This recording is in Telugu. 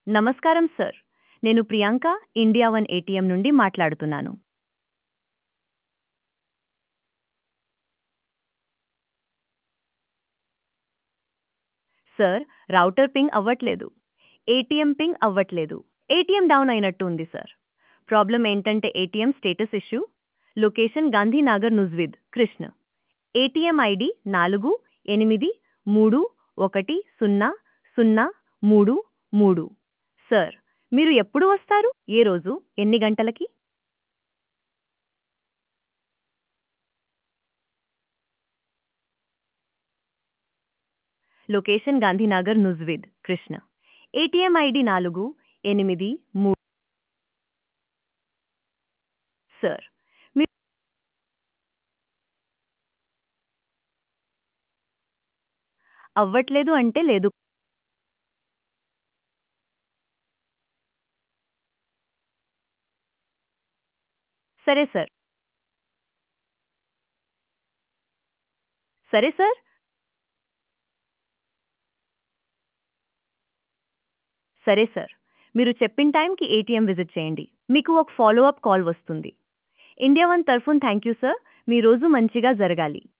నమస్కారం సార్ నేను ప్రియాంక ఇండియా వన్ ఏటీఎం నుండి మాట్లాడుతున్నాను సార్ రౌటర్ పింగ్ అవ్వట్లేదు ఏటీఎం పింగ్ అవ్వట్లేదు ఏటీఎం డౌన్ అయినట్టు ఉంది సార్ ప్రాబ్లం ఏంటంటే ATM status issue location Gandhinagar Nuzvid Krishna ATM ID నాలుగు ఎనిమిది మూడు ఒకటి సున్నా సున్నా మూడు మూడు సార్ మీరు ఎప్పుడు వస్తారు ఏ రోజు ఎన్ని గంటలకి location Gandhinagar Nuzvid Krishna ATM ID నాలుగు ఎనిమిది మూడు సార్ మీరు అవ్వట్లేదు అంటే లేదు సరే సార్ సరే సార్ సరే సార్ మీరు చెప్పిన టైంకి ఏటీఎం విజిట్ చేయండి మీకు ఒక ఫాలో అప్ కాల్ వస్తుంది ఇండియా వన్ తరఫున థ్యాంక్ యూ సార్ మీ రోజు మంచిగా జరగాలి